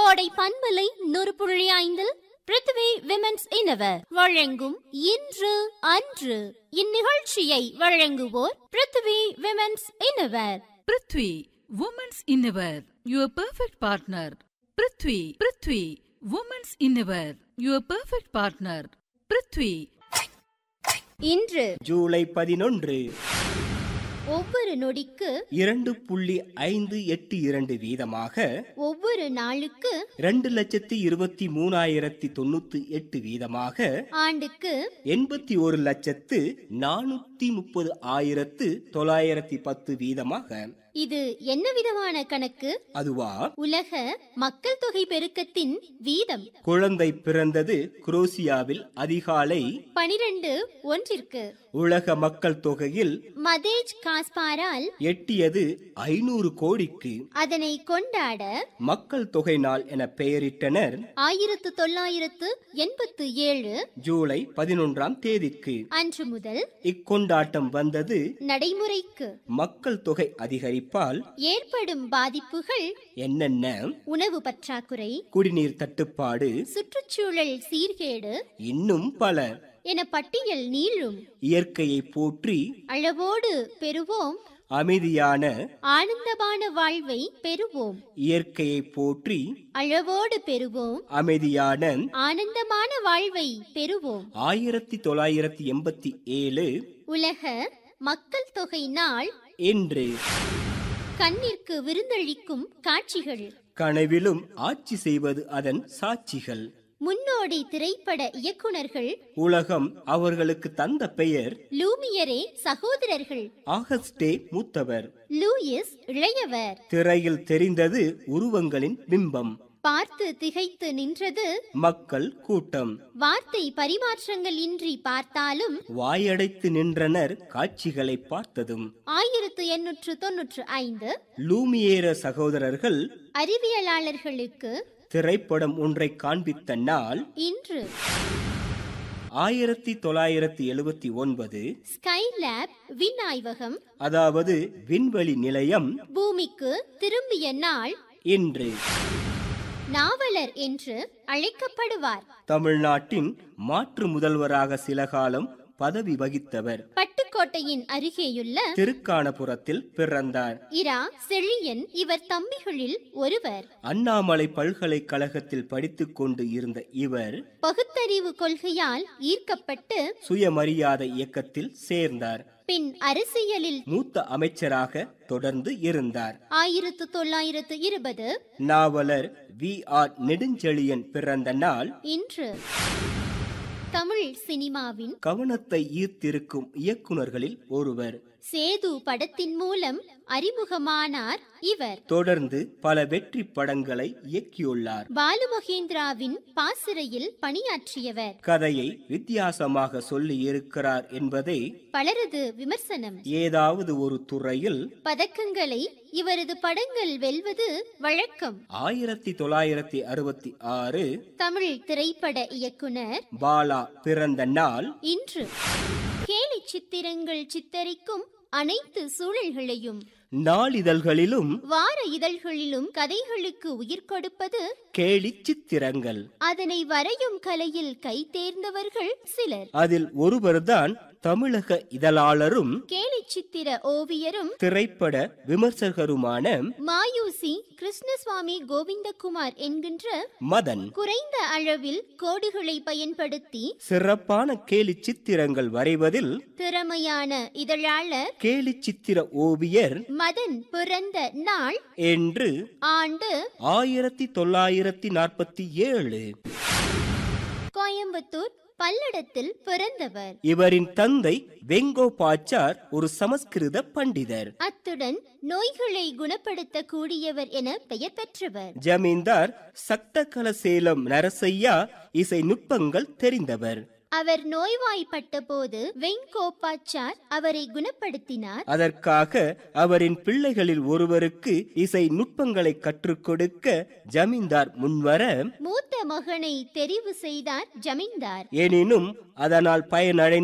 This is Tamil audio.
கோடை பண்பலை நூறு புள்ளி ஐந்தில் பிருத்திவி விமென்ஸ் இனவர் வழங்கும் இன்று அன்று இந்நிகழ்ச்சியை வழங்குவோர் Prithvi women's innerwear Prithvi women's innerwear your perfect partner Prithvi Prithvi women's innerwear your perfect partner Prithvi இன்று ஜூலை பதினொன்று ஒவ்வொரு நொடிக்கு இரண்டு புள்ளி ஐந்து எட்டு இரண்டு வீதமாக ஒவ்வொரு நாளுக்கு இரண்டு லட்சத்தி இருபத்தி மூணாயிரத்தி தொண்ணூத்தி எட்டு வீதமாக ஆண்டுக்கு எண்பத்தி ஒரு லட்சத்து நானூத்தி முப்பது ஆயிரத்து தொள்ளாயிரத்தி பத்து வீதமாக இது என்ன விதமான கணக்கு அதுவா உலக மக்கள் தொகை பெருக்கத்தின் வீதம் குழந்தை பிறந்தது குரோசியாவில் அதிகாலை பனிரெண்டு ஒன்றிற்கு உலக மக்கள் தொகையில் மதேஜ் காஸ்பாரால் எட்டியது ஐநூறு கோடிக்கு அதனை கொண்டாட மக்கள் தொகை நாள் என பெயரிட்டனர் ஆயிரத்து தொள்ளாயிரத்து எண்பத்து ஏழு ஜூலை பதினொன்றாம் தேதிக்கு அன்று முதல் இக்கொண்டாட்டம் வந்தது நடைமுறைக்கு மக்கள் தொகை அதிகரிப்பால் ஏற்படும் பாதிப்புகள் என்னென்ன உணவு பற்றாக்குறை குடிநீர் தட்டுப்பாடு சுற்றுச்சூழல் சீர்கேடு இன்னும் பல என பட்டியல் நீளும் இயற்கையை போற்றி அளவோடு பெறுவோம் அமைதியான ஆனந்தமான வாழ்வை பெறுவோம் இயற்கையை போற்றி அளவோடு பெறுவோம் அமைதியான ஆனந்தமான வாழ்வை பெறுவோம் ஆயிரத்தி தொள்ளாயிரத்தி எண்பத்தி ஏழு உலக மக்கள் தொகை நாள் என்று கண்ணிற்கு விருந்தளிக்கும் காட்சிகள் கனவிலும் ஆட்சி செய்வது அதன் சாட்சிகள் முன்னோடி திரைப்பட இயக்குனர்கள் உலகம் அவர்களுக்கு தந்த பெயர் லூமியரே சகோதரர்கள் ஆகஸ்டே மூத்தவர் லூயிஸ் இளையவர் திரையில் தெரிந்தது உருவங்களின் பிம்பம் பார்த்து திகைத்து நின்றது மக்கள் கூட்டம் வார்த்தை பரிமாற்றங்கள் இன்றி பார்த்தாலும் வாயடைத்து நின்றனர் காட்சிகளை பார்த்ததும் ஆயிரத்து எண்ணூற்று தொன்னூற்று ஐந்து லூமியேர சகோதரர்கள் அறிவியலாளர்களுக்கு திரைப்படம் ஒன்றை காண்பித்த நாள் இன்று ஆயிரத்தி தொள்ளாயிரத்தி எழுபத்தி ஒன்பது ஸ்கைலேப் விண் ஆய்வகம் அதாவது விண்வெளி நிலையம் பூமிக்கு திரும்பிய நாள் இன்று நாவலர் என்று அழைக்கப்படுவார் தமிழ்நாட்டின் மாற்று முதல்வராக சில காலம் பதவி வகித்தவர் பட்டுக்கோட்டையின் அருகேயுள்ள திருக்கானபுரத்தில் பிறந்தார் இரா செழியன் இவர் தம்பிகளில் ஒருவர் அண்ணாமலை பல்கலைக்கழகத்தில் படித்துக் கொண்டு இருந்த இவர் பகுத்தறிவு கொள்கையால் ஈர்க்கப்பட்டு சுயமரியாதை இயக்கத்தில் சேர்ந்தார் பின் அரசியலில் மூத்த அமைச்சராக தொடர்ந்து இருந்தார் ஆயிரத்து தொள்ளாயிரத்து இருபது நாவலர் வி ஆர் நெடுஞ்செழியன் பிறந்த நாள் இன்று தமிழ் சினிமாவின் கவனத்தை ஈர்த்திருக்கும் இயக்குனர்களில் ஒருவர் சேது படத்தின் மூலம் அறிமுகமானார் இவர் தொடர்ந்து பல வெற்றி படங்களை இயக்கியுள்ளார் பாலு மகேந்திராவின் பாசிறையில் பணியாற்றியவர் கதையை வித்தியாசமாக சொல்லி இருக்கிறார் என்பதே பலரது விமர்சனம் ஏதாவது ஒரு துறையில் பதக்கங்களை இவரது படங்கள் வெல்வது வழக்கம் ஆயிரத்தி தொள்ளாயிரத்தி அறுபத்தி ஆறு தமிழ் திரைப்பட இயக்குனர் பாலா பிறந்த நாள் இன்று கேலி சித்திரங்கள் சித்தரிக்கும் அனைத்து சூழல்களையும் நாளிதழ்களிலும் வார இதழ்களிலும் கதைகளுக்கு உயிர் கொடுப்பது கேலி சித்திரங்கள் அதனை வரையும் கலையில் கை தேர்ந்தவர்கள் சிலர் அதில் ஒருவர்தான் தமிழக இதழாளரும் கேலி சித்திர ஓவியரும் திரைப்பட விமர்சகருமான மாயூசி கிருஷ்ணசுவாமி கோவிந்தகுமார் என்கின்ற மதன் குறைந்த அளவில் கோடுகளை பயன்படுத்தி சிறப்பான கேலி சித்திரங்கள் வரைவதில் திறமையான இதழாளர் கேலி சித்திர ஓவியர் மதன் பிறந்த நாள் என்று ஆண்டு ஆயிரத்தி தொள்ளாயிரத்தி நாற்பத்தி ஏழு கோயம்புத்தூர் பல்லடத்தில் பிறந்தவர் இவரின் தந்தை வெங்கோபாச்சார் ஒரு சமஸ்கிருத பண்டிதர் அத்துடன் நோய்களை குணப்படுத்த கூடியவர் என பெயர் பெற்றவர் ஜமீன்தார் சக்தகல சேலம் நரசையா இசை நுட்பங்கள் தெரிந்தவர் அவர் நோய்வாய்ப்பட்ட போது வெங்கோப்பாச்சார் அவரை குணப்படுத்தினார் அதற்காக அவரின் பிள்ளைகளில் ஒருவருக்கு இசை நுட்பங்களை கற்றுக் கொடுக்க ஜமீன்தார் முன்வர மூத்த மகனை தெரிவு செய்தார் ஜமீன்தார் எனினும் அதனால் பயனடை